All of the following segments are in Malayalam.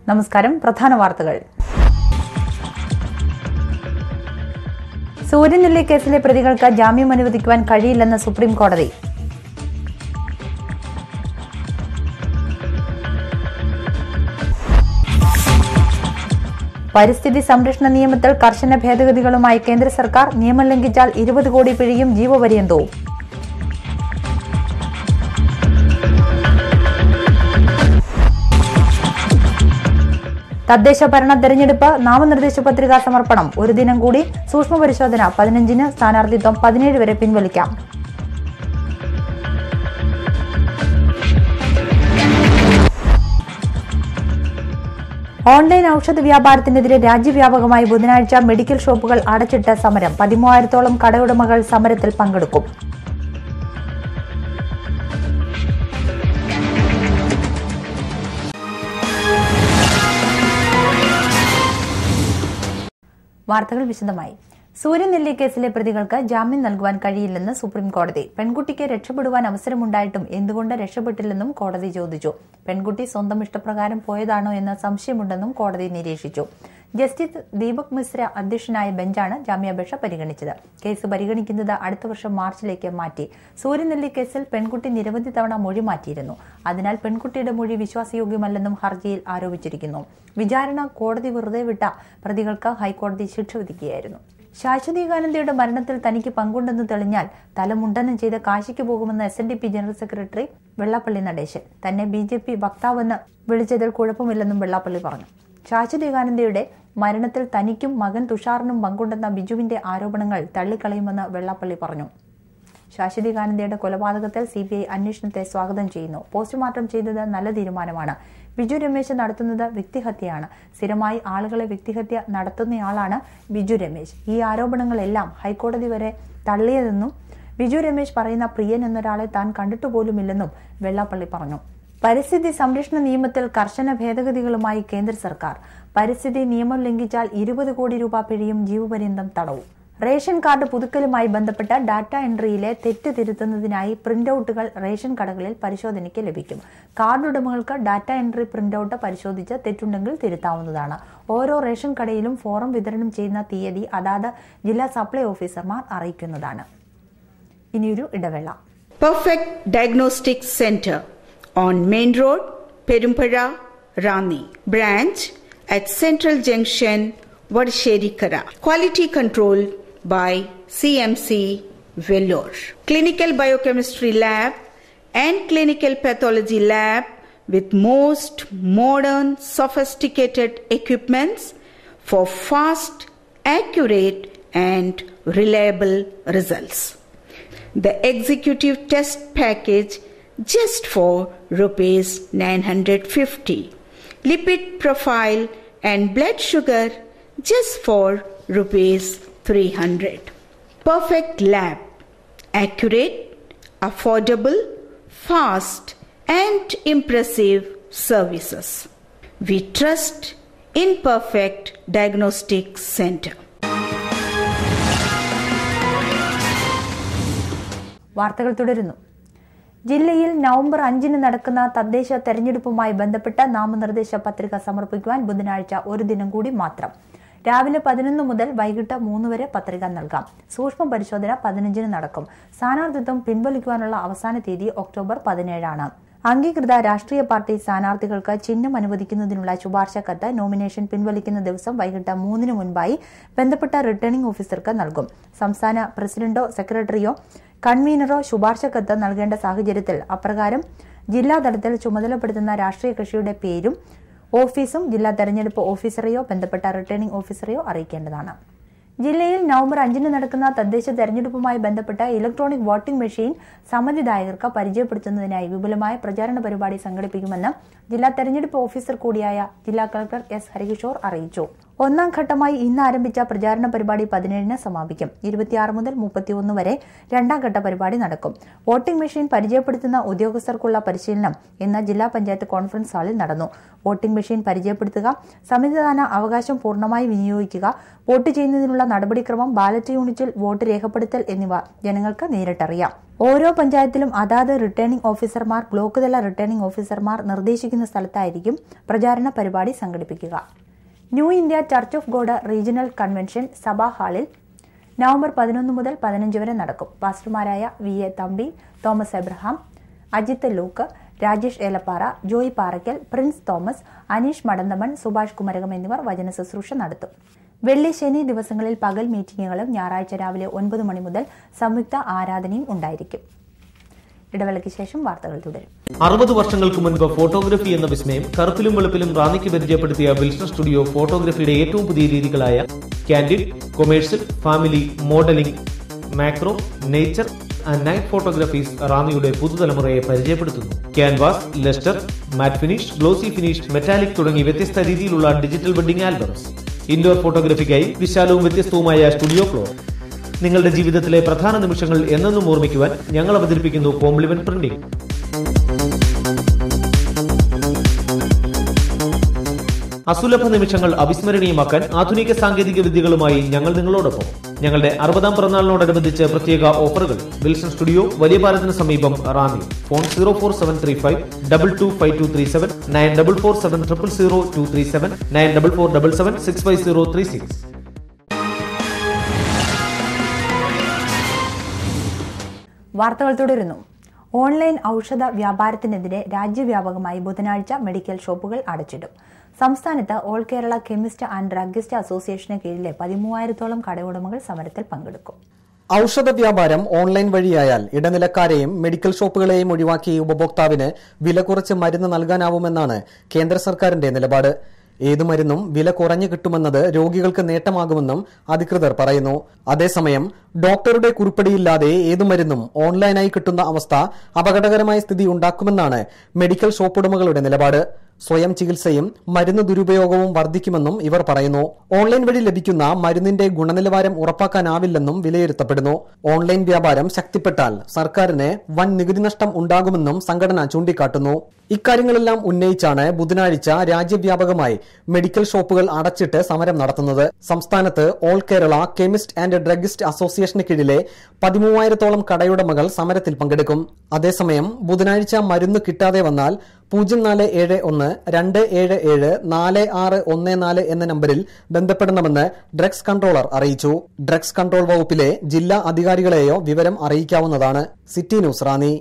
നമസ്കാരം പ്രധാന വാർത്തകൾ സൂര്യനെല്ലി കേസിലെ പ്രതികൾക്ക് ജാമ്യം അനുവദിക്കുവാൻ കഴിയില്ലെന്ന് സുപ്രീം കോടതി പരിസ്ഥിതി സംരക്ഷണ നിയമത്തിൽ കർശന ഭേദഗതികളുമായി കേന്ദ്ര സർക്കാർ നിയമം ലംഘിച്ചാൽ ഇരുപത് കോടി പിഴയും ജീവപര്യന്തവും തദ്ദേശ ഭരണ തെരഞ്ഞെടുപ്പ് നാമനിർദ്ദേശ പത്രികാ സമർപ്പണം ഒരു ദിനം കൂടി സൂക്ഷ്മ പരിശോധന പതിനഞ്ചിന് സ്ഥാനാർത്ഥിത്വം പതിനേഴ് വരെ പിൻവലിക്കാം ഓൺലൈൻ ഔഷധ വ്യാപാരത്തിനെതിരെ രാജ്യവ്യാപകമായി ബുധനാഴ്ച മെഡിക്കൽ ഷോപ്പുകൾ അടച്ചിട്ട് സമരം പതിമൂവായിരത്തോളം കടയുടമകൾ സമരത്തിൽ പങ്കെടുക്കും വാർത്തകൾ വിശദമായി സൂര്യനെല്ലി കേസിലെ പ്രതികൾക്ക് ജാമ്യം നൽകുവാൻ കഴിയില്ലെന്ന് സുപ്രീം കോടതി പെൺകുട്ടിക്ക് രക്ഷപ്പെടുവാൻ അവസരമുണ്ടായിട്ടും എന്തുകൊണ്ട് രക്ഷപ്പെട്ടില്ലെന്നും കോടതി ചോദിച്ചു പെൺകുട്ടി സ്വന്തം ഇഷ്ടപ്രകാരം പോയതാണോ എന്ന സംശയമുണ്ടെന്നും കോടതി നിരീക്ഷിച്ചു ജസ്റ്റിസ് ദീപക് മിശ്ര അധ്യക്ഷനായ ബെഞ്ചാണ് ജാമ്യാപേക്ഷ പരിഗണിച്ചത് കേസ് പരിഗണിക്കുന്നത് അടുത്ത വർഷം മാർച്ചിലേക്ക് മാറ്റി സൂര്യനെല്ലി കേസിൽ പെൺകുട്ടി നിരവധി തവണ മൊഴി മാറ്റിയിരുന്നു അതിനാൽ പെൺകുട്ടിയുടെ മൊഴി വിശ്വാസയോഗ്യമല്ലെന്നും ഹർജിയിൽ ആരോപിച്ചിരിക്കുന്നു വിചാരണ കോടതി വെറുതെ വിട്ട പ്രതികൾക്ക് ഹൈക്കോടതി ശിക്ഷ വിധിക്കുകയായിരുന്നു ശാശ്വതീകാനന്ദയുടെ മരണത്തിൽ തനിക്ക് പങ്കുണ്ടെന്ന് തെളിഞ്ഞാൽ തലമുണ്ടനം ചെയ്ത് കാശിക്ക് പോകുമെന്ന് S N D P general secretary Vellappally Natesan തന്നെ ബി ജെ പി വക്താവെന്ന് വിളിച്ചതിൽ കുഴപ്പമില്ലെന്നും വെള്ളാപ്പള്ളി പറഞ്ഞു ശാശ്വതീകാനന്ദയുടെ മരണത്തിൽ തനിക്കും മകൻ തുഷാറിനും പങ്കുണ്ടെന്ന ബിജുവിന്റെ ആരോപണങ്ങൾ തള്ളിക്കളയുമെന്ന് വെള്ളാപ്പള്ളി പറഞ്ഞു ശാശ്വതികാനന്ദയുടെ കൊലപാതകത്തിൽ സി ബി ഐ അന്വേഷണത്തെ സ്വാഗതം ചെയ്യുന്നു പോസ്റ്റ്മോർട്ടം ചെയ്തത് നല്ല തീരുമാനമാണ് ബിജു രമേശ് നടത്തുന്നത് വ്യക്തിഹത്യയാണ് സ്ഥിരമായി ആളുകളെ വ്യക്തിഹത്യ നടത്തുന്നയാളാണ് ബിജു രമേശ് ഈ ആരോപണങ്ങളെല്ലാം ഹൈക്കോടതി വരെ തള്ളിയതെന്നും ബിജു രമേശ് പറയുന്ന പ്രിയൻ എന്നൊരാളെ താൻ കണ്ടിട്ടുപോലുമില്ലെന്നും വെള്ളാപ്പള്ളി പറഞ്ഞു പരിസ്ഥിതി സംരക്ഷണ നിയമത്തിൽ കർശന ഭേദഗതികളുമായി കേന്ദ്ര സർക്കാർ പരിസ്ഥിതി നിയമം ലംഘിച്ചാൽ ഇരുപത് കോടി രൂപ പിഴയും ജീവപര്യന്തം തടവും റേഷൻ കാർഡ് പുതുക്കലുമായി ബന്ധപ്പെട്ട ഡാറ്റ എൻട്രിയിലെ തെറ്റ് തിരുത്തുന്നതിനായി പ്രിന്റൌട്ടുകൾ റേഷൻ കടകളിൽ പരിശോധനയ്ക്ക് ലഭിക്കും കാർഡ് ഉടമകൾക്ക് ഡാറ്റ എൻട്രി പ്രിന്റൌട്ട് പരിശോധിച്ച് തെറ്റുണ്ടെങ്കിൽ തിരുത്താവുന്നതാണ് ഓരോ റേഷൻ കടയിലും ഫോറം വിതരണം ചെയ്യുന്ന തീയതി അതാത് ജില്ലാ സപ്ലൈ ഓഫീസർമാർ അറിയിക്കുന്നതാണ് ഇനിയൊരു ഇടവേള Perfect Diagnostic Center on Main Road, Perumpara, Rani. Branch at Central Junction, Vadasherikara. Quality control by CMC Vellore. Clinical Biochemistry Lab and Clinical Pathology Lab with most modern sophisticated equipments for fast, accurate and reliable results the executive test package just for rupees 950 lipid profile and blood sugar just for rupees 300 perfect lab accurate affordable fast and impressive services we trust in perfect diagnostic center വാർത്തകൾ തുടരുന്നു ജില്ലയിൽ നവംബർ അഞ്ചിന് നടക്കുന്ന തദ്ദേശ തെരഞ്ഞെടുപ്പുമായി ബന്ധപ്പെട്ട നാമനിർദ്ദേശ പത്രിക സമർപ്പിക്കുവാൻ ബുധനാഴ്ച ഒരു ദിനം കൂടി മാത്രം രാവിലെ പതിനൊന്ന് മുതൽ വൈകിട്ട് മൂന്ന് വരെ പത്രിക നൽകാം സൂക്ഷ്മ പരിശോധന പതിനഞ്ചിന് നടക്കും സ്ഥാനാർത്ഥിത്വം പിൻവലിക്കുവാനുള്ള അവസാന തീയതി ഒക്ടോബർ പതിനേഴാണ് അംഗീകൃത രാഷ്ട്രീയ പാർട്ടി സ്ഥാനാർത്ഥികൾക്ക് ചിഹ്നം അനുവദിക്കുന്നതിനുള്ള ശുപാർശ കത്ത് നോമിനേഷൻ പിൻവലിക്കുന്ന ദിവസം വൈകിട്ട് മൂന്നിന് മുൻപായി ബന്ധപ്പെട്ട റിട്ടേണിംഗ് ഓഫീസർക്ക് നൽകും സംസ്ഥാന പ്രസിഡന്റോ സെക്രട്ടറിയോ കൺവീനറോ ശുപാർശ കത്ത് നൽകേണ്ട സാഹചര്യത്തിൽ അപ്രകാരം ജില്ലാതലത്തിൽ ചുമതലപ്പെടുത്തുന്ന രാഷ്ട്രീയ കക്ഷിയുടെ പേരും ഓഫീസും ജില്ലാ തെരഞ്ഞെടുപ്പ് ഓഫീസറെയോ ബന്ധപ്പെട്ട റിട്ടേണിംഗ് ഓഫീസറെയോ അറിയിക്കേണ്ടതാണ് ജില്ലയിൽ നവംബർ അഞ്ചിന് നടക്കുന്ന തദ്ദേശ തെരഞ്ഞെടുപ്പുമായി ബന്ധപ്പെട്ട ഇലക്ട്രോണിക് വോട്ടിംഗ് മെഷീൻ സമ്മതിദായകർക്ക് പരിചയപ്പെടുത്തുന്നതിനായി വിപുലമായ പ്രചാരണ പരിപാടി സംഘടിപ്പിക്കുമെന്ന് ജില്ലാ തെരഞ്ഞെടുപ്പ് ഓഫീസർ കൂടിയായ ജില്ലാ കളക്ടർ എസ് ഹരികിഷോർ അറിയിച്ചു ഒന്നാം ഘട്ടമായി ഇന്ന് ആരംഭിച്ച പ്രചാരണ പരിപാടി പതിനേഴിന് സമാപിക്കും ഇരുപത്തിയാറ് മുതൽ മുപ്പത്തിയൊന്ന് വരെ രണ്ടാം ഘട്ട പരിപാടി നടക്കും വോട്ടിംഗ് മെഷീൻ പരിചയപ്പെടുത്തുന്ന ഉദ്യോഗസ്ഥർക്കുള്ള പരിശീലനം ഇന്ന് ജില്ലാ പഞ്ചായത്ത് കോൺഫറൻസ് ഹാളിൽ നടന്നു വോട്ടിംഗ് മെഷീൻ പരിചയപ്പെടുത്തുക സമ്മതിദാന അവകാശം പൂർണ്ണമായി വിനിയോഗിക്കുക വോട്ട് ചെയ്യുന്നതിനുള്ള നടപടിക്രമം ബാലറ്റ് യൂണിറ്റിൽ വോട്ട് രേഖപ്പെടുത്തൽ എന്നിവ ജനങ്ങൾക്ക് നേരിട്ടറിയാം ഓരോ പഞ്ചായത്തിലും അതാത് റിട്ടേണിംഗ് ഓഫീസർമാർ ബ്ലോക്ക് തല റിട്ടേണിംഗ് ഓഫീസർമാർ നിർദ്ദേശിക്കുന്ന സ്ഥലത്തായിരിക്കും പ്രചാരണ പരിപാടി സംഘടിപ്പിക്കുക New India Church of God regional convention സഭാ ഹാളിൽ നവംബർ പതിനൊന്ന് മുതൽ പതിനഞ്ച് വരെ നടക്കും പാസ്റ്റർമാരായ വി എ തമ്പി തോമസ് എബ്രഹാം അജിത്ത് ലൂക്ക് രാജേഷ് ഏലപ്പാറ ജോയി പാറയ്ക്കൽ പ്രിൻസ് തോമസ് അനീഷ് മടന്തമൺ സുഭാഷ് കുമരകം എന്നിവർ വചന ശുശ്രൂഷ നടത്തും വെള്ളി ശനി ദിവസങ്ങളിൽ പകൽ മീറ്റിംഗുകളും ഞായറാഴ്ച രാവിലെ ഒൻപത് മണി മുതൽ സംയുക്ത ആരാധനയും ഉണ്ടായിരിക്കും ഇടവേളയ്ക്ക് ശേഷം വാർത്തകൾ തുടരും അറുപത് വർഷങ്ങൾക്ക് മുൻപ് ഫോട്ടോഗ്രഫി എന്ന വിസ്മയം കറുപ്പിലും വെളുപ്പിലും റാന്നിക്ക് പരിചയപ്പെടുത്തിയ വിൽസൺ സ്റ്റുഡിയോ ഫോട്ടോഗ്രഫിയുടെ ഏറ്റവും പുതിയ രീതികളായ candid commercial family modelling macro nature and night photographies റാന്നിയുടെ പുതുതലമുറയെ പരിചയപ്പെടുത്തുന്നു canvas lustre matte finish glossy finish metallic തുടങ്ങി വ്യത്യസ്ത രീതിയിലുള്ള ഡിജിറ്റൽ വെഡിംഗ് ആൽബംസ് ഇൻഡോർ ഫോട്ടോഗ്രഫിക്കായി വിശാലവും വ്യത്യസ്തവുമായ സ്റ്റുഡിയോ ഫ്ലോർ നിങ്ങളുടെ ജീവിതത്തിലെ പ്രധാന നിമിഷങ്ങൾ എന്നെന്നും ഓർമ്മിക്കുവാൻ ഞങ്ങൾ അവതരിപ്പിക്കുന്നു കോംപ്ലിമെന്റ് പ്രിന്റിംഗ് അസുലഭ നിമിഷങ്ങൾ അവിസ്മരണീയമാക്കാൻ ആധുനിക സാങ്കേതിക വിദ്യകളുമായി ഞങ്ങൾ നിങ്ങളോടൊപ്പം ഞങ്ങളുടെ അറുപതാം പിറന്നാളിനോടനുബന്ധിച്ച് പ്രത്യേക ഓഫറുകൾ വിൽസൺ സ്റ്റുഡിയോ വലിയ പാലത്തിന് സമീപം Ranni phone zero four seven three five double two five two three seven nine double four seven triple zero two three seven nine double four double seven six five zero three six വാർത്തകൾ തുടരുന്നു ഓൺലൈൻ ഔഷധ വ്യാപാരത്തിനെതിരെ രാജ്യവ്യാപകമായി ബുധനാഴ്ച മെഡിക്കൽ ഷോപ്പുകൾ അടച്ചിടും സംസ്ഥാനത്ത് all Kerala chemist and druggist അസോസിയേഷന് കീഴിലെ പതിമൂവായിരത്തോളം കടയുടമകൾ സമരത്തിൽ പങ്കെടുക്കും ഔഷധ വ്യാപാരം ഓൺലൈൻ വഴിയായാൽ ഇടനിലക്കാരെയും മെഡിക്കൽ ഷോപ്പുകളെയും ഒഴിവാക്കി ഉപഭോക്താവിന് വില കുറച്ച് മരുന്ന് നൽകാനാവുമെന്നാണ് കേന്ദ്ര സർക്കാരിന്റെ നിലപാട് ഏതു മരുന്നും വില കുറഞ്ഞു കിട്ടുമെന്നത് രോഗികൾക്ക് നേട്ടമാകുമെന്നും അധികൃതർ പറയുന്നു അതേസമയം ഡോക്ടറുടെ കുറിപ്പടിയില്ലാതെ ഏതു മരുന്നും ഓൺലൈനായി കിട്ടുന്ന അവസ്ഥ അപകടകരമായ സ്ഥിതി ഉണ്ടാക്കുമെന്നാണ് മെഡിക്കൽ ഷോപ്പുടമകളുടെ നിലപാട് സ്വയം ചികിത്സയും മരുന്ന് ദുരുപയോഗവും വർദ്ധിക്കുമെന്നും ഇവർ പറയുന്നു ഓൺലൈൻ വഴി ലഭിക്കുന്ന മരുന്നിന്റെ ഗുണനിലവാരം ഉറപ്പാക്കാനാവില്ലെന്നും വിലയിരുത്തപ്പെടുന്നു ഓൺലൈൻ വ്യാപാരം ശക്തിപ്പെട്ടാൽ സർക്കാരിന് വൻ നികുതി നഷ്ടം ഉണ്ടാകുമെന്നും സംഘടന ചൂണ്ടിക്കാട്ടുന്നു ഇക്കാര്യങ്ങളെല്ലാം ഉന്നയിച്ചാണ് ബുധനാഴ്ച രാജ്യവ്യാപകമായി മെഡിക്കൽ ഷോപ്പുകൾ അടച്ചിട്ട് സമരം നടത്തുന്നത് സംസ്ഥാനത്ത് all Kerala chemist and druggist അസോസിയേഷന് കീഴിലെ പതിമൂവായിരത്തോളം കടയുടമകൾ സമരത്തിൽ പങ്കെടുക്കും അതേസമയം ബുധനാഴ്ച മരുന്ന് കിട്ടാതെ വന്നാൽ പൂജ്യം നാല് ഏഴ് ഒന്ന് രണ്ട് ഏഴ് ഏഴ് നാല് ആറ് ഒന്ന് നാല് എന്ന നമ്പരിൽ ബന്ധപ്പെടണമെന്ന് ഡ്രഗ്സ് കൺട്രോളർ അറിയിച്ചു ഡ്രഗ്സ് കൺട്രോൾ വകുപ്പിലെ ജില്ലാ അധികാരികളെയോ വിവരം അറിയിക്കാവുന്നതാണ് സിറ്റി ന്യൂസ് റാന്നി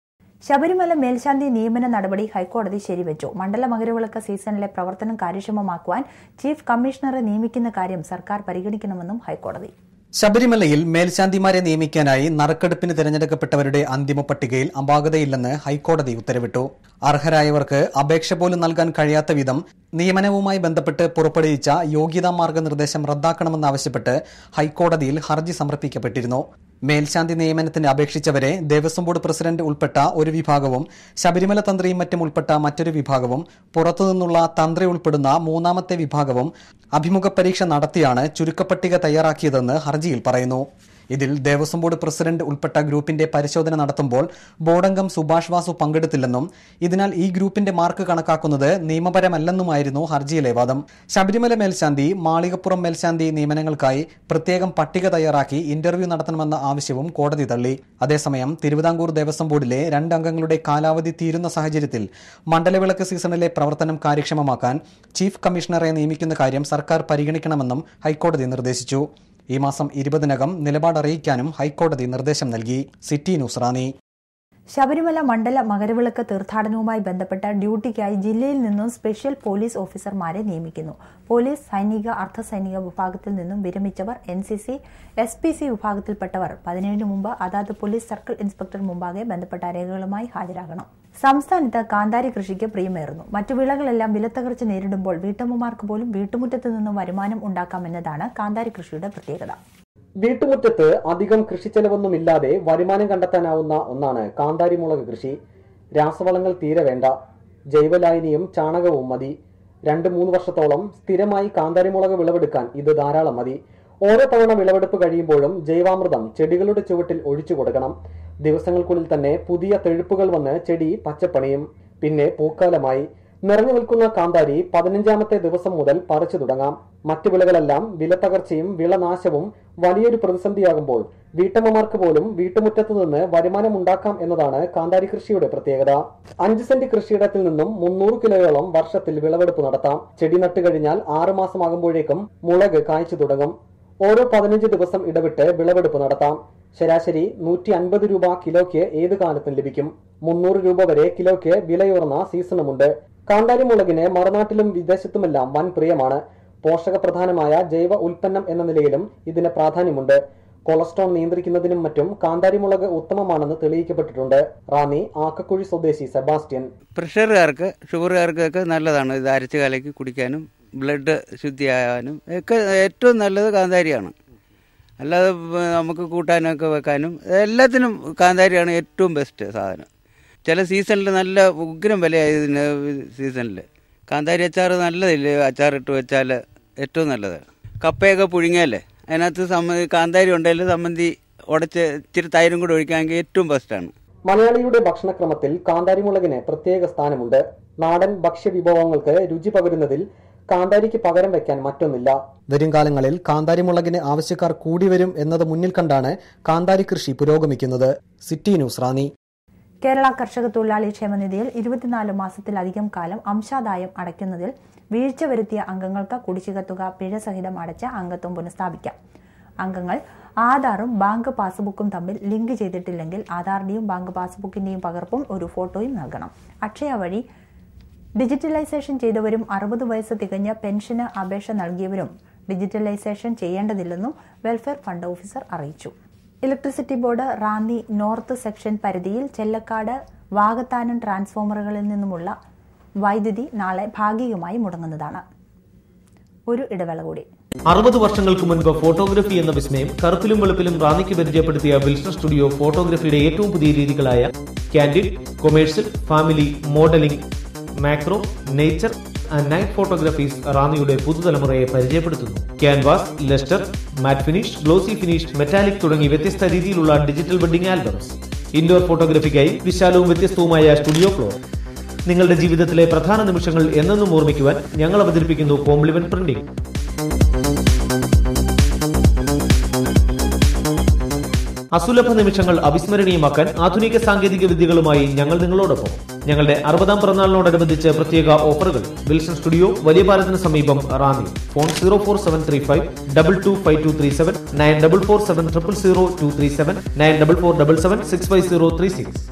ശബരിമല മേൽശാന്തി നിയമന നടപടി ഹൈക്കോടതി ശരിവെച്ചു മണ്ഡല മകരവിളക്ക് സീസണിലെ പ്രവർത്തനം കാര്യക്ഷമമാക്കുവാൻ ചീഫ് കമ്മീഷണറെ നിയമിക്കുന്ന കാര്യം സർക്കാർ പരിഗണിക്കണമെന്നും ഹൈക്കോടതി ശബരിമലയിൽ മേൽശാന്തിമാരെ നിയമിക്കാനായി നറുക്കെടുപ്പിന് തിരഞ്ഞെടുക്കപ്പെട്ടവരുടെ അന്തിമ പട്ടികയിൽ അപാകതയില്ലെന്ന് ഹൈക്കോടതി ഉത്തരവിട്ടു അർഹരായവർക്ക് അപേക്ഷ പോലും നൽകാൻ കഴിയാത്ത വിധം നിയമനവുമായി ബന്ധപ്പെട്ട് പുറപ്പെടുവിച്ച യോഗ്യതാ മാർഗനിർദ്ദേശം റദ്ദാക്കണമെന്നാവശ്യപ്പെട്ട് ഹൈക്കോടതിയിൽ ഹർജി സമർപ്പിക്കപ്പെട്ടിരുന്നു മേൽശാന്തി നിയമനത്തിന് അപേക്ഷിച്ചവരെ ദേവസ്വം ബോർഡ് പ്രസിഡന്റ് ഉൾപ്പെട്ട ഒരു വിഭാഗവും ശബരിമല തന്ത്രിയും മറ്റും ഉൾപ്പെട്ട മറ്റൊരു വിഭാഗവും പുറത്തുനിന്നുള്ള തന്ത്രി ഉൾപ്പെടുന്ന മൂന്നാമത്തെ വിഭാഗവും അഭിമുഖ പരീക്ഷ നടത്തിയാണ് ചുരുക്കപ്പട്ടിക തയ്യാറാക്കിയതെന്ന് ഹർജിയിൽ പറയുന്നു ഇതിൽ ദേവസ്വം ബോർഡ് പ്രസിഡന്റ് ഉൾപ്പെട്ട ഗ്രൂപ്പിന്റെ പരിശോധന നടത്തുമ്പോൾ ബോർഡംഗം സുഭാഷ് വാസു പങ്കെടുത്തില്ലെന്നും ഇതിനാൽ ഈ ഗ്രൂപ്പിന്റെ മാർക്ക് കണക്കാക്കുന്നത് നിയമപരമല്ലെന്നുമായിരുന്നു ഹർജിയിലെ വാദം ശബരിമല മേൽശാന്തി മാളികപ്പുറം മേൽശാന്തി നിയമനങ്ങൾക്കായി പ്രത്യേകം പട്ടിക തയ്യാറാക്കി ഇന്റർവ്യൂ നടത്തണമെന്ന ആവശ്യവും കോടതി തള്ളി അതേസമയം തിരുവിതാംകൂർ ദേവസ്വം ബോർഡിലെ രണ്ട് അംഗങ്ങളുടെ കാലാവധി തീരുന്ന സാഹചര്യത്തിൽ മണ്ഡലവിളക്ക് സീസണിലെ പ്രവർത്തനം കാര്യക്ഷമമാക്കാൻ ചീഫ് കമ്മീഷണറെ നിയമിക്കുന്ന കാര്യം സർക്കാർ പരിഗണിക്കണമെന്നും ഹൈക്കോടതി നിർദ്ദേശിച്ചു ഈ മാസം ഇരുപതിനകം നിലപാട് അറിയിക്കാനും ഹൈക്കോടതി നിർദ്ദേശം നൽകി സിറ്റി ന്യൂസ് റാന്നി ശബരിമല മണ്ഡല മകരവിളക്ക് തീർത്ഥാടനവുമായി ബന്ധപ്പെട്ട ഡ്യൂട്ടിക്കായി ജില്ലയിൽ നിന്നും സ്പെഷ്യൽ പോലീസ് ഓഫീസർമാരെ നിയമിക്കുന്നു പോലീസ് സൈനിക അർദ്ധസൈനിക വിഭാഗത്തിൽ നിന്നും വിരമിച്ചവർ N C C S P C വിഭാഗത്തിൽപ്പെട്ടവർ പതിനേഴിന് മുമ്പ് അതാത് പോലീസ് സർക്കിൾ ഇൻസ്പെക്ടർ മുമ്പാകെ ബന്ധപ്പെട്ട രേഖകളുമായി ഹാജരാകണം സംസ്ഥാനത്ത് കാന്താരി കൃഷിക്ക് പ്രിയമേറുന്നു മറ്റു വിളകളെല്ലാം വിലത്തകർച്ച നേരിടുമ്പോൾ വീട്ടമ്മമാർക്ക് പോലും വീട്ടുമുറ്റത്ത് നിന്നും വരുമാനം ഉണ്ടാക്കാമെന്നതാണ് കാന്താരി കൃഷിയുടെ പ്രത്യേകത വീട്ടുമുറ്റത്ത് അധികം കൃഷിച്ചെലവൊന്നുമില്ലാതെ വരുമാനം കണ്ടെത്താനാവുന്ന ഒന്നാണ് കാന്താരി മുളക് കൃഷി രാസവളങ്ങൾ തീരെ വേണ്ട ജൈവലായനിയും ചാണകവും മതി രണ്ട് മൂന്ന് വർഷത്തോളം സ്ഥിരമായി കാന്താരിമുളക് വിളവെടുക്കാൻ ഇത് ധാരാളം മതി ഓരോ തവണ വിളവെടുപ്പ് കഴിയുമ്പോഴും ജൈവാമൃതം ചെടികളുടെ ചുവട്ടിൽ ഒഴിച്ചു കൊടുക്കണം ദിവസങ്ങൾക്കുള്ളിൽ തന്നെ പുതിയ തെഴുപ്പുകൾ വന്ന് ചെടി പച്ചപ്പണിയും പിന്നെ പൂക്കാലമായി നിറഞ്ഞു നിൽക്കുന്ന കാന്താരി പതിനഞ്ചാമത്തെ ദിവസം മുതൽ പറിച്ചു തുടങ്ങാം മറ്റു വിളകളെല്ലാം വിലത്തകർച്ചയും വിളനാശവും വലിയൊരു പ്രതിസന്ധിയാകുമ്പോൾ വീട്ടമ്മമാർക്ക് പോലും വീട്ടുമുറ്റത്ത് നിന്ന് വരുമാനം ഉണ്ടാക്കാം എന്നതാണ് കാന്താരി കൃഷിയുടെ പ്രത്യേകത അഞ്ച് സെന്റ് കൃഷിയിടത്തിൽ നിന്നും മുന്നൂറ് കിലോയോളം വർഷത്തിൽ വിളവെടുപ്പ് നടത്താം ചെടി നട്ടു കഴിഞ്ഞാൽ ആറു മാസമാകുമ്പോഴേക്കും മുളക് കായ്ച്ചു തുടങ്ങും ഓരോ പതിനഞ്ച് ദിവസം ഇടവിട്ട് വിളവെടുപ്പ് നടത്താം ശരാശരി നൂറ്റി അൻപത് രൂപ കിലോയ്ക്ക് ഏത് കാലത്തും ലഭിക്കും മുന്നൂറ് രൂപ വരെ കിലോയ്ക്ക് വിലയുയർന്ന സീസണുമുണ്ട് കാന്താരി മുളകിന് മറുനാട്ടിലും വിദേശത്തുമെല്ലാം വൻ പ്രിയമാണ് പോഷക പ്രധാനമായ ജൈവ ഉൽപ്പന്നം എന്ന നിലയിലും ഇതിന് പ്രാധാന്യമുണ്ട് കൊളസ്ട്രോൾ നിയന്ത്രിക്കുന്നതിനും മറ്റും കാന്താരി മുളക് ഉത്തമമാണെന്ന് തെളിയിക്കപ്പെട്ടിട്ടുണ്ട് റാന്നി ആക്കക്കുഴി സ്വദേശി സെബാസ്റ്റ്യൻ പ്രഷറുകാർക്ക് ഷുഗറുകാർക്കൊക്കെ നല്ലതാണ് ഇത് അരച്ച് കലക്കി കുടിക്കാനും ബ്ലഡ് ശുദ്ധിയാകാനും ഒക്കെ ഏറ്റവും നല്ലത് കാന്താരിയാണ് അല്ലാതെ ഇപ്പൊ നമുക്ക് കൂട്ടാനൊക്കെ വെക്കാനും എല്ലാത്തിനും കാന്താരിയാണ് ഏറ്റവും ബെസ്റ്റ് സാധനം ചില സീസണിൽ നല്ല ഉഗ്രം വിലയായി ഇതിന് സീസണിൽ കാന്താരി അച്ചാർ നല്ലതില്ലേ അച്ചാറിട്ട് വെച്ചാൽ ഏറ്റവും നല്ലത് കപ്പയൊക്കെ പുഴുങ്ങിയല്ലേ അതിനകത്ത് സമ്മ കാന്താരി ഉണ്ടെങ്കിൽ സമ്മന്തി ഉടച്ച് ഇച്ചിരി തൈരും കൂടെ ഒഴിക്കാമെങ്കിൽ ഏറ്റവും ബെസ്റ്റാണ് മലയാളിയുടെ ഭക്ഷണക്രമത്തിൽ കാന്താരി മുളകിന് പ്രത്യേക സ്ഥാനമുണ്ട് നാടൻ ഭക്ഷ്യവിഭവങ്ങൾക്ക് രുചി പകരുന്നതിൽ കാന്താരിക്ക് പകരം വെക്കാൻ മറ്റൊന്നില്ല വരും കാലങ്ങളിൽ കാന്താരി മുളകിന് ആവശ്യക്കാർ കൂടി വരും എന്നത് മുന്നിൽ കണ്ടാണ് കാന്താരി കൃഷി പുരോഗമിക്കുന്നത് സിറ്റി ന്യൂസ് റാന്നി കേരള കർഷക തൊഴിലാളി ക്ഷേമനിധിയിൽ ഇരുപത്തിനാല് മാസത്തിലധികം കാലം അംശാദായം അടയ്ക്കുന്നതിൽ വീഴ്ച വരുത്തിയ അംഗങ്ങൾക്ക് കുടിശ്ശിക തുക പിഴ സഹിതം അടച്ച അംഗത്വം പുനഃസ്ഥാപിക്കാം അംഗങ്ങൾ ആധാറും ബാങ്ക് പാസ്ബുക്കും തമ്മിൽ ലിങ്ക് ചെയ്തിട്ടില്ലെങ്കിൽ ആധാറിന്റെയും ബാങ്ക് പാസ്ബുക്കിന്റെയും പകർപ്പും ഒരു ഫോട്ടോയും നൽകണം അക്ഷയ വഴി ഡിജിറ്റലൈസേഷൻ ചെയ്തവരും അറുപത് വയസ്സ് തികഞ്ഞ പെൻഷന് അപേക്ഷ നൽകിയവരും ഡിജിറ്റലൈസേഷൻ ചെയ്യേണ്ടതില്ലെന്നും വെൽഫെയർ ഫണ്ട് ഓഫീസർ അറിയിച്ചു electricity board Ranni north section പരിധിയിൽ ചെല്ലക്കാട് വാകത്താനം ട്രാൻസ്ഫോമറുകളിൽ നിന്നുമുള്ള വൈദ്യുതി നാളെ ഭാഗികമായി മുടങ്ങുന്നതാണ് ഒരു ഇടവേള കൂടി അറുപത് വർഷങ്ങൾക്ക് മുൻപ് ഫോട്ടോഗ്രഫി എന്ന വിസ്മയം കറുപ്പിലും വെളുപ്പിലും റാന്നിക്ക് പരിചയപ്പെടുത്തിയ വിൽസൺ സ്റ്റുഡിയോ ഫോട്ടോഗ്രഫിയുടെ ഏറ്റവും പുതിയ രീതികളായ candid commercial family modelling macro nature and night photographies റാന്നിയുടെ പുതുതലമുറയെ പരിചയപ്പെടുത്തുന്നു canvas lustre matte finish glossy finish metallic തുടങ്ങി വ്യത്യസ്ത രീതിയിലുള്ള ഡിജിറ്റൽ വെഡിംഗ് ആൽബംസ് ഇൻഡോർ ഫോട്ടോഗ്രഫിക്കായി വിശാലവും വ്യത്യസ്തവുമായ സ്റ്റുഡിയോ ഫ്ലോർ നിങ്ങളുടെ ജീവിതത്തിലെ പ്രധാന നിമിഷങ്ങൾ എന്നെന്നും ഓർമ്മിക്കുവാൻ ഞങ്ങൾ അവതരിപ്പിക്കുന്നു കോംപ്ലിമെന്റ് പ്രിന്റിംഗ് അസുലഭ നിമിഷങ്ങൾ അവിസ്മരണീയമാക്കാൻ ആധുനിക സാങ്കേതിക വിദ്യകളുമായി ഞങ്ങൾ നിങ്ങളോടൊപ്പം ഞങ്ങളുടെ അറുപതാം പിറന്നാളിനോടനുബന്ധിച്ച് പ്രത്യേക ഓഫറുകൾ വിൽസൺ സ്റ്റുഡിയോ വലിയ പാലത്തിന് സമീപം Ranni phone zero four seven three five double two five two three seven nine double four seven triple zero two three seven nine double four double seven six five zero three six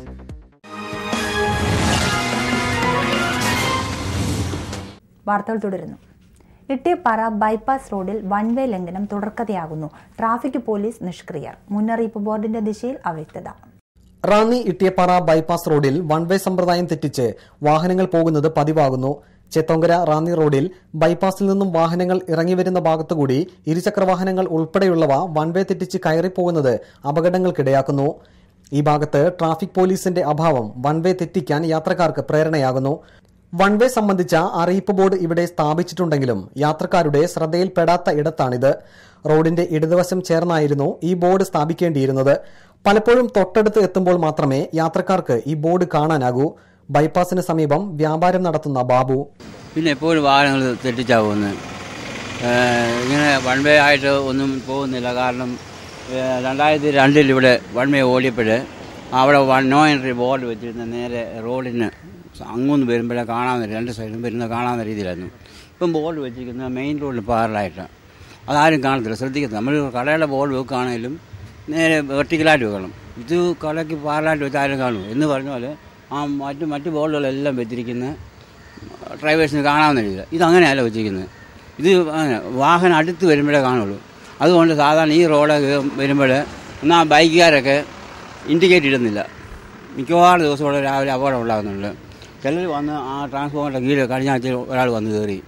വാർത്തകൾ തുടരുന്നു ഇട്ടിയപ്പാറ ബൈപ്പാസ് റോഡിൽ വൺ വേ ലംഘനം തുടർക്കഥയാകുന്നു ട്രാഫിക് പോലീസ് നിഷ്ക്രിയർ മുന്നറിയിപ്പ് ബോർഡിന്റെ ദിശയിൽ അവ്യക്തത റാന്നി ഇട്ടിയപ്പാറ ബൈപ്പാസ് റോഡിൽ വൺ വേ സമ്പ്രദായം തെറ്റിച്ച് വാഹനങ്ങൾ പോകുന്നത് പതിവാകുന്നു ചെത്തോങ്കര റാന്നി റോഡിൽ ബൈപ്പാസിൽ നിന്നും വാഹനങ്ങൾ ഇറങ്ങിവരുന്ന ഭാഗത്തുകൂടി ഇരുചക്ര വാഹനങ്ങൾ ഉൾപ്പെടെയുള്ളവ വൺ വേ തെറ്റിച്ച് കയറിപ്പോകുന്നത് അപകടങ്ങൾക്കിടയാക്കുന്നു ഈ ഭാഗത്ത് ട്രാഫിക് പോലീസിന്റെ അഭാവം വൺ വേ തെറ്റിക്കാൻ യാത്രക്കാർക്ക് പ്രേരണയാകുന്നു വൺ വേ സംബന്ധിച്ച അറിയിപ്പ് ബോർഡ് ഇവിടെ സ്ഥാപിച്ചിട്ടുണ്ടെങ്കിലും യാത്രക്കാരുടെ ശ്രദ്ധയിൽപ്പെടാത്ത ഇടത്താണിത് റോഡിന്റെ ഇടതുവശം ചേർന്നായിരുന്നു ഈ ബോർഡ് സ്ഥാപിക്കേണ്ടിയിരുന്നത് പലപ്പോഴും തൊട്ടടുത്ത് എത്തുമ്പോൾ മാത്രമേ യാത്രക്കാർക്ക് ഈ ബോർഡ് കാണാനാകൂ ബൈപ്പാസിന് സമീപം വ്യാപാരം നടത്തുന്ന ബാബു പിന്നെ എപ്പോഴും വാഹനങ്ങൾ തെറ്റിച്ചാ പോകുന്നത് ഏഹ് ഇങ്ങനെ വൺ വേ ആയിട്ട് ഒന്നും പോകുന്നില്ല കാരണം ഏഹ് രണ്ടായിരത്തി രണ്ടിൽ ഇവിടെ വൺ വേ ഓടിയപ്പോൾ അവിടെ വൺ നോ എൻട്രി ബോർഡ് വെച്ചിരുന്ന നേരെ റോഡിന് അങ്ങൊന്ന് വരുമ്പോഴേ കാണാവുന്ന രണ്ട് സൈഡും വരുന്ന കാണാവുന്ന രീതിയിലായിരുന്നു ഇപ്പം ബോർഡ് വെച്ചിരിക്കുന്നത് മെയിൻ റോഡിൽ പാറലായിട്ട് അതാരും കാണത്തില്ല ശ്രദ്ധിക്കുന്നത് നമ്മൾ കടയുടെ ബോർഡ് വെക്കുകയാണെങ്കിലും നേരെ വെർട്ടിക്കലായിട്ട് വെക്കണം ഇത് കടയ്ക്ക് പാറലായിട്ട് വെച്ച് ആരും കാണും എന്ന് പറഞ്ഞ പോലെ ആ മറ്റ് മറ്റ് ബോർഡുകളെല്ലാം വെച്ചിരിക്കുന്ന ഡ്രൈവേഴ്സിന് കാണാവുന്ന രീതിയിൽ ഇതങ്ങനെയല്ല വെച്ചിരിക്കുന്നത് ഇത് അങ്ങനെ വാഹനം അടുത്ത് വരുമ്പോഴേ കാണുള്ളൂ അതുകൊണ്ട് സാധാരണ ഈ റോഡ് വരുമ്പോൾ എന്നാൽ ബൈക്കുകാരൊക്കെ ഇൻഡിക്കേറ്റ് ഇടുന്നില്ല മിക്കവാറും ദിവസം ഇവിടെ രാവിലെ അപകടം ഉണ്ടാകുന്നുണ്ട് ചിലർ വന്ന് ആ ട്രാൻസ്ഫോമറിൻ്റെ കീഴിൽ കഴിഞ്ഞ ആഴ്ച ഒരാൾ വന്ന് കയറി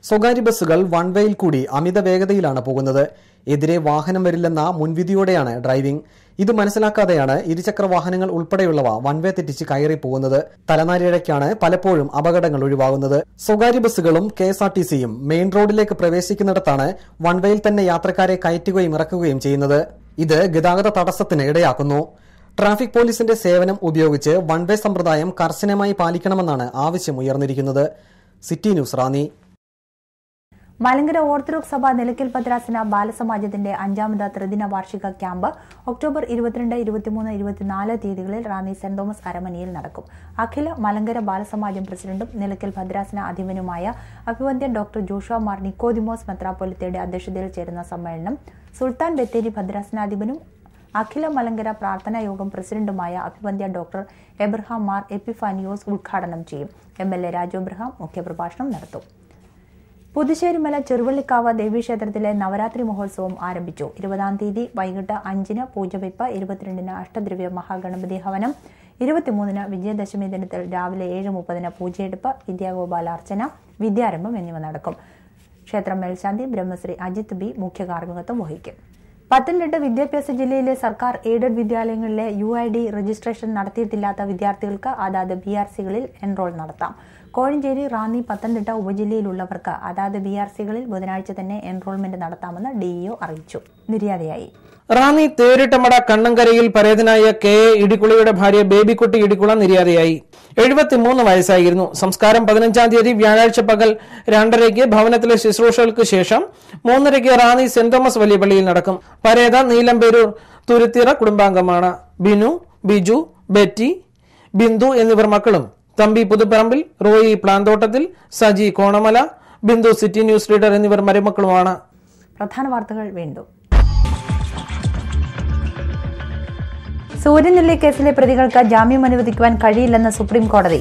സ്വകാര്യ ബസ്സുകൾ വൺ വേയിൽ കൂടി അമിത വേഗതയിലാണ് പോകുന്നത് എതിരെ വാഹനം വരില്ലെന്ന മുൻവിധിയോടെയാണ് ഡ്രൈവിംഗ് ഇത് മനസ്സിലാക്കാതെയാണ് ഇരുചക്ര വാഹനങ്ങൾ ഉൾപ്പെടെയുള്ളവ വൺ വേ തെറ്റിച്ച് കയറി പോകുന്നത് തലനാരിഴയ്ക്കാണ് പലപ്പോഴും അപകടങ്ങൾ ഒഴിവാകുന്നത് സ്വകാര്യ ബസ്സുകളും കെ എസ് ആർ ടി സിയും മെയിൻ റോഡിലേക്ക് പ്രവേശിക്കുന്നിടത്താണ് വൺ വേയിൽ തന്നെ യാത്രക്കാരെ കയറ്റുകയും ഇറക്കുകയും ചെയ്യുന്നത് ഇത് ഗതാഗത തടസ്സത്തിന് ഇടയാക്കുന്നു ട്രാഫിക് പോലീസിന്റെ സേവനം ഉപയോഗിച്ച് വൺ വേ സമ്പ്രദായം കർശനമായി പാലിക്കണമെന്നാണ് ആവശ്യം ഉയർന്നിരിക്കുന്നത് City news Ranni Malankara Orthodox Sabha Nilakkal ഭദ്രാസന ബാലസമാജത്തിന്റെ അഞ്ചാമത് ത്രിദിന വാർഷിക ക്യാമ്പ് ഒക്ടോബർ ഇരുപത്തിരണ്ട് ഇരുപത്തിമൂന്ന് ഇരുപത്തിനാല് തീയതികളിൽ റാന്നി സെന്റ് തോമസ് അരമനയിൽ നടക്കും അഖില മലങ്കര ബാലസമാജം പ്രസിഡന്റും നിലയ്ക്കൽ ഭദ്രാസന അധിപനുമായ അഭിവന്ദ്യൻ ഡോക്ടർ ജോഷുവ മാർ നിക്കോദിമോസ് മെത്രാപ്പൊലിത്തയുടെ അധ്യക്ഷതയിൽ ചേരുന്ന സമ്മേളനം സുൽത്താൻ ബത്തേരി ഭദ്രാസനാധിപനും അഖില മലങ്കര പ്രാർത്ഥനാ യോഗം പ്രസിഡന്റുമായ അഭിവന്ദ്യ ഡോക്ടർ എബ്രഹാം മാർ എപ്പിഫാനിയോസ് ഉദ്ഘാടനം ചെയ്യും M L A Raju Abraham മുഖ്യപ്രഭാഷണം നടത്തും പുതുശ്ശേരിമല ചെറുവള്ളിക്കാവ് ദേവീക്ഷേത്രത്തിലെ നവരാത്രി മഹോത്സവം ആരംഭിച്ചു ഇരുപതാം തീയതി വൈകിട്ട് അഞ്ചിന് പൂജവയ്പ് ഇരുപത്തിരണ്ടിന് അഷ്ടദ്രവ്യ മഹാഗണപതി ഹവനം ഇരുപത്തിമൂന്നിന് വിജയദശമി ദിനത്തിൽ രാവിലെ ഏഴ് മുപ്പതിന് പൂജയെടുപ്പ് വിദ്യാഗോപാലാർച്ചന വിദ്യാരംഭം എന്നിവ നടക്കും ക്ഷേത്രം മേൽശാന്തി ബ്രഹ്മശ്രീ അജിത് ബി മുഖ്യ കാർമ്മികത്വം വഹിക്കും പത്തനംതിട്ട വിദ്യാഭ്യാസ ജില്ലയിലെ സർക്കാർ എയ്ഡഡ് വിദ്യാലയങ്ങളിലെ യു ഐ ഡി രജിസ്ട്രേഷൻ നടത്തിയിട്ടില്ലാത്ത വിദ്യാർത്ഥികൾക്ക് അതാത് ബി ആർ സികളിൽ എൻറോൾ നടത്താം കോഴഞ്ചേരി റാന്നി പത്തനംതിട്ട ഉപജില്ലയിലുള്ളവർക്ക് അതാത് ബി ആർ സികളിൽ ബുധനാഴ്ച തന്നെ എൻറോൾമെന്റ് നടത്താമെന്ന് ഡിഇഒ അറിയിച്ചു നിര്യാതയായി റാന്നി തേരിട്ടമട കണ്ണങ്കരയിൽ പരേതനായ കെ എ ഇടിക്കുളയുടെ ഭാര്യ ബേബിക്കുട്ടി ഇടിക്കുള നിര്യാതയായി എഴുപത്തിമൂന്ന് വയസ്സായിരുന്നു സംസ്കാരം പതിനഞ്ചാം തീയതി വ്യാഴാഴ്ച പകൽ രണ്ടരയ്ക്ക് ഭവനത്തിലെ ശുശ്രൂഷകൾക്ക് ശേഷം മൂന്നരയ്ക്ക് റാന്നി സെന്റ് തോമസ് വലിയ പള്ളിയിൽ നടക്കും പരേത നീലംപേരൂർ തുരുത്തിറ കുടുംബാംഗമാണ് ബിനു ബിജു ബെറ്റി ബിന്ദു എന്നിവർ മക്കളും Thampi Puthuparambil Roy Planthottathil Saji Konamala Bindu City News reader എന്നിവർ മരുമക്കളുമാണ് പ്രധാന വാർത്തകൾ വീണ്ടും സൂര്യനെല്ലി കേസിലെ പ്രതികൾക്ക് ജാമ്യം അനുവദിക്കുവാൻ കഴിയില്ലെന്ന് സുപ്രീം കോടതി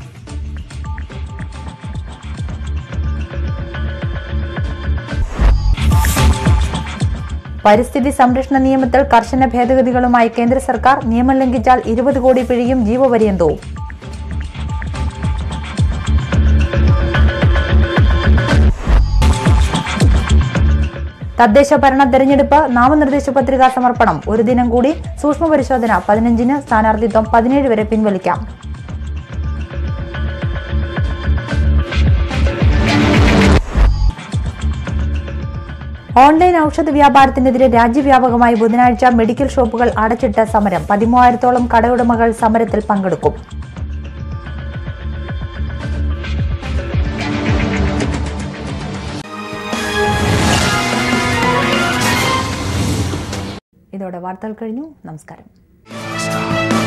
പരിസ്ഥിതി സംരക്ഷണ നിയമത്തിൽ കർശന ഭേദഗതികളുമായി കേന്ദ്ര സർക്കാർ നിയമം ലംഘിച്ചാൽ ഇരുപത് കോടി പിഴയും ജീവപര്യന്തവും തദ്ദേശ ഭരണ തെരഞ്ഞെടുപ്പ് നാമനിർദ്ദേശ പത്രികാ സമർപ്പണം ഒരു ദിനം കൂടി സൂക്ഷ്മ പരിശോധന പതിനഞ്ചിന് സ്ഥാനാർത്ഥിത്വം പതിനേഴ് വരെ പിൻവലിക്കാം ഓൺലൈൻ ഔഷധ വ്യാപാരത്തിനെതിരെ രാജ്യവ്യാപകമായി ബുധനാഴ്ച മെഡിക്കൽ ഷോപ്പുകൾ അടച്ചിട്ട സമരം പതിമൂവായിരത്തോളം കടയുടമകൾ സമരത്തിൽ പങ്കെടുക്കും ഇതോടെ വാർത്തകൾ കഴിഞ്ഞു നമസ്കാരം